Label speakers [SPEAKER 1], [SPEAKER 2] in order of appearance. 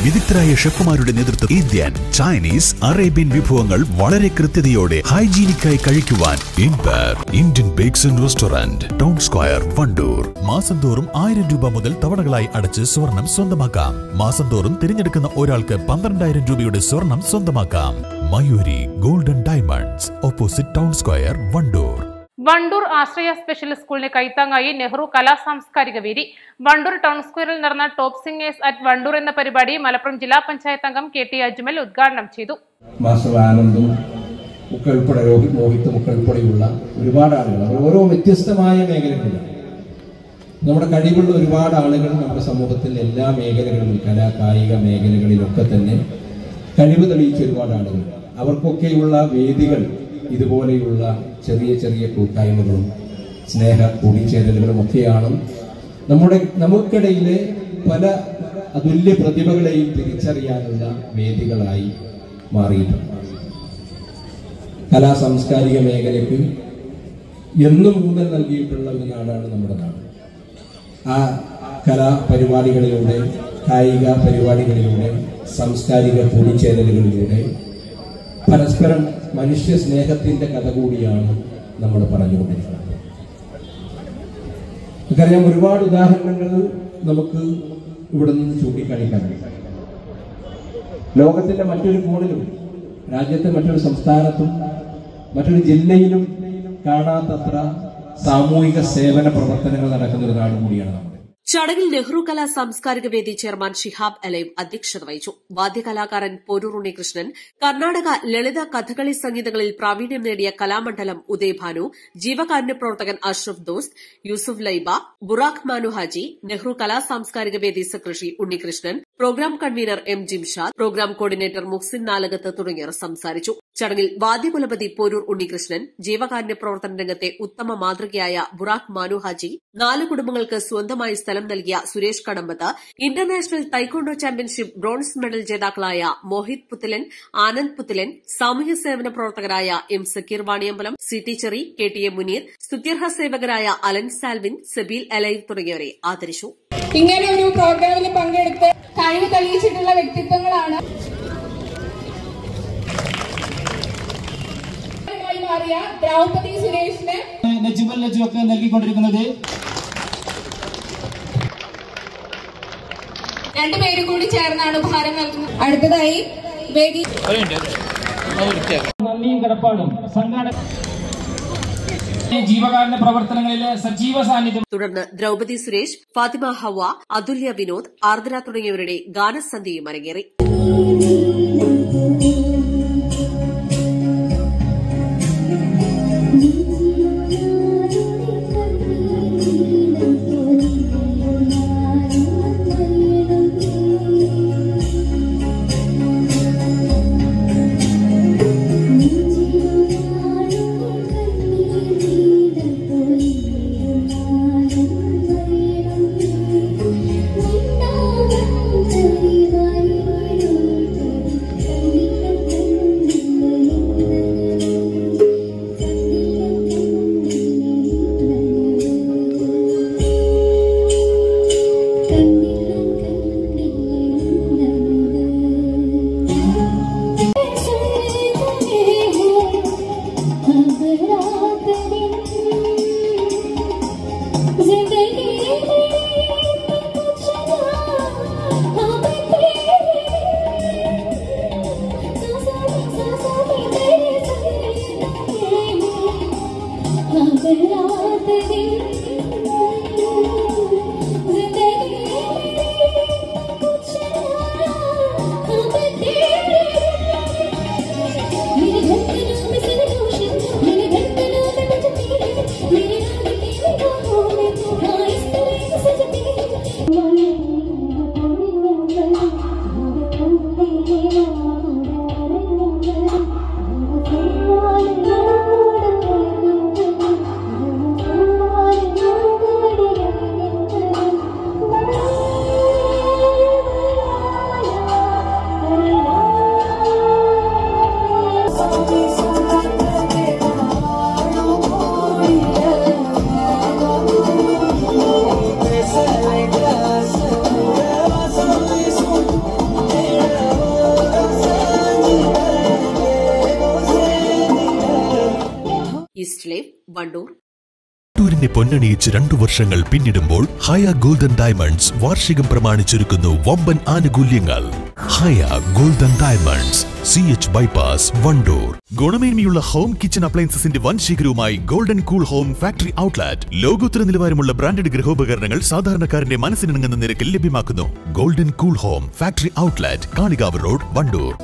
[SPEAKER 1] വിദഗ്ധരായ ഷെഫുമാരുടെ നേതൃത്വം Indian Chinese Arabian വിഭവങ്ങൾ വളരെ കൃത്യതയോടെ ഹൈജീനിക്കായി കഴിക്കുവാൻ inspire Indian bakes and restaurant town square Wandoor മാസം തോറും ആയിരം രൂപ മുതൽ തവണകളായി അടച്ച് സ്വർണം സ്വന്തമാക്കാം മാസം തോറും തിരഞ്ഞെടുക്കുന്ന ഒരാൾക്ക് പന്ത്രണ്ടായിരം രൂപയുടെ സ്വർണം സ്വന്തമാക്കാം Mayuri golden diamonds opposite town square Wandoor
[SPEAKER 2] Wandoor Ashraya special സ്കൂളിന് കൈത്താങ്ങായി നെഹ്റു കലാ സാംസ്കാരിക വേദി വണ്ടൂർ ടൗൺ സ്ക്വയറിൽ നടന്ന ടോപ്പ് സിംഗേഴ്സ് അറ്റ് വണ്ടൂർ എന്ന പരിപാടി മലപ്പുറം ജില്ലാ പഞ്ചായത്ത് അംഗം കെ ടി അജ്മൽ ഉദ്ഘാടനം ചെയ്തു
[SPEAKER 3] മാസ്റ്റർ ആനന്ദും ഒക്കെ ഉൾപ്പെടെ രോഹിത് മോഹിത്തും ഒക്കെ ഉൾപ്പെടെയുള്ള ഒരുപാട് ആളുകൾ അവർ ഓരോ വ്യത്യസ്തമായ മേഖലകളിലാണ് നമ്മുടെ കഴിവുള്ള ഒരുപാട് ആളുകൾ നമ്മുടെ സമൂഹത്തിൽ എല്ലാ മേഖലകളിലും കലാ കായിക മേഖലകളിലൊക്കെ തന്നെ കഴിവ് തെളിയിച്ച ഒരുപാട് ആളുകൾ അവർക്കൊക്കെയുള്ള വേദികൾ ഇതുപോലെയുള്ള ചെറിയ ചെറിയ കൂട്ടായ്മകളും സ്നേഹ കൂടിച്ചേരലുകളും ഒക്കെയാണ് നമ്മുടെ നമുക്കിടയിലെ പല അതുല്യ പ്രതിഭകളെയും തിരിച്ചറിയാനുള്ള വേദികളായി മാറിയിട്ടുണ്ട് കലാ സാംസ്കാരിക മേഖലയ്ക്ക് എന്നും ഊന്നൽ നൽകിയിട്ടുള്ള ഒരു നാടാണ് നമ്മുടെ നാട് ആ കലാ പരിപാടികളിലൂടെ കായിക പരിപാടികളിലൂടെ സാംസ്കാരിക കൂടിച്ചേരലുകളിലൂടെ പരസ്പരം മനുഷ്യ സ്നേഹത്തിന്റെ കഥ കൂടിയാണ് നമ്മൾ പറഞ്ഞുകൊണ്ടിരിക്കുന്നത് നമുക്കറിയാം ഒരുപാട് ഉദാഹരണങ്ങൾ നമുക്ക് ഇവിടെ നിന്ന് ചൂണ്ടിക്കാണിക്കാൻ കഴിയും ലോകത്തിന്റെ മറ്റൊരു കോണിലും രാജ്യത്തെ മറ്റൊരു സംസ്ഥാനത്തും മറ്റൊരു ജില്ലയിലും കാണാത്തത്ര സാമൂഹിക സേവന പ്രവർത്തനങ്ങൾ നടക്കുന്ന ഒരു നാട് കൂടിയാണ് നമ്മുടെ
[SPEAKER 4] ചടങ്ങിൽ നെഹ്റു കലാ സാംസ്കാരിക വേദി ചെയർമാൻ ഷിഹാബ് അലൈം അധ്യക്ഷത വഹിച്ചു വാദ്യകലാകാരൻ പോരൂർ ഉണ്ണികൃഷ്ണൻ കർണാടക ലളിത കഥകളി സംഗീതങ്ങളിൽ പ്രാവീണ്യം നേടിയ കലാമണ്ഡലം ഉദയഭാനു ജീവകാരുണ്യ പ്രവർത്തകൻ അഷ്റഫ് ദോസ്ത് യൂസുഫ് ലൈബ ബുറാഖ് മാനു ഹാജി നെഹ്റു കലാ സാംസ്കാരിക വേദി secretary Unnikrishnan programme convener M Jimshad programme coordinator Muhsin Nalakath തുടങ്ങിയവർ സംസാരിച്ചു ചടങ്ങിൽ വാദ്യകുലപതി പോരൂർ ഉണ്ണികൃഷ്ണൻ ജീവകാരുണ്യ പ്രവർത്തന രംഗത്തെ ഉത്തമ മാതൃകയായ ബുറാഖ് മാനു ഹാജി നാല് കുടുംബങ്ങൾക്ക് സ്വന്തമായി സ്ഥലം നൽകിയ Suresh Kadambath international taekwondo championship bronze medal ജേതാക്കളായ മോഹിത് പുത്തലൻ ആനന്ദ് പുത്തലൻ സാമൂഹ്യ സേവന പ്രവർത്തകരായ M Zakir Vaniyambalam C T Cherry K T A Muneer സ്തുത്യർഹ സേവകരായ അലൻ സാൽവിൻ സബീൽ അലൈവ് തുടങ്ങിയവരെ ആദരിച്ചു
[SPEAKER 5] ഇങ്ങനെ ഒരു പ്രോഗ്രാമിൽ പങ്കെടുത്ത് കഴിവ് തെളിയിച്ചിട്ടുള്ള വ്യക്തിത്വങ്ങളാണ് ായി മാറിയ ദ്രൗപദി സുരേഷിന്
[SPEAKER 6] നജുബൽ നജു ഒക്കെ നൽകിക്കൊണ്ടിരിക്കുന്നത്
[SPEAKER 5] രണ്ടുപേരും കൂടി ചേർന്നാണ് ഉപഹാരം നൽകുന്നത് അടുത്തതായി വേദി
[SPEAKER 6] നന്ദിയും കടപ്പാടും സംഘാടക ജീവകാരുണ്യ പ്രവർത്തനങ്ങളിലെ സജീവ സാന്നിധ്യം
[SPEAKER 4] തുടർന്ന് ദ്രൌപദി സുരേഷ് ഫാത്തിമ ഹവ അതുല്യ വിനോദ് ആർദ്ര തുടങ്ങിയവരുടെ ഗാനസന്ധ്യയും അരങ്ങേറി
[SPEAKER 7] ും
[SPEAKER 4] ന്യൂസ് ലൈവ് വണ്ടൂർ
[SPEAKER 1] ടൂരിനെ പൊന്നണിയിച്ച് രണ്ടു വർഷങ്ങൾ പിന്നിടുമ്പോൾ ഹയ ഗോൾഡൻ ഡയമണ്ട്സ് വാർഷികം പ്രമാണിച്ചൊരുക്കുന്നു വമ്പൻ ആനുകൂല്യങ്ങൾ Haya golden diamonds C H bypass Wandoor ഗുണമേന്മയുള്ള ഹോം കിച്ചൺ അപ്ലയൻസസിന്റെ വൻ ശേഖരവുമായി golden cool home factory outlet ലോകോത്തര നിലവാരമുള്ള ബ്രാൻഡഡ് ഗൃഹോപകരണങ്ങൾ സാധാരണക്കാരന്റെ മനസ്സിനിണങ്ങുന്ന നിരക്കിൽ ലഭ്യമാക്കുന്നു golden cool home factory outlet Kalikavu road Wandoor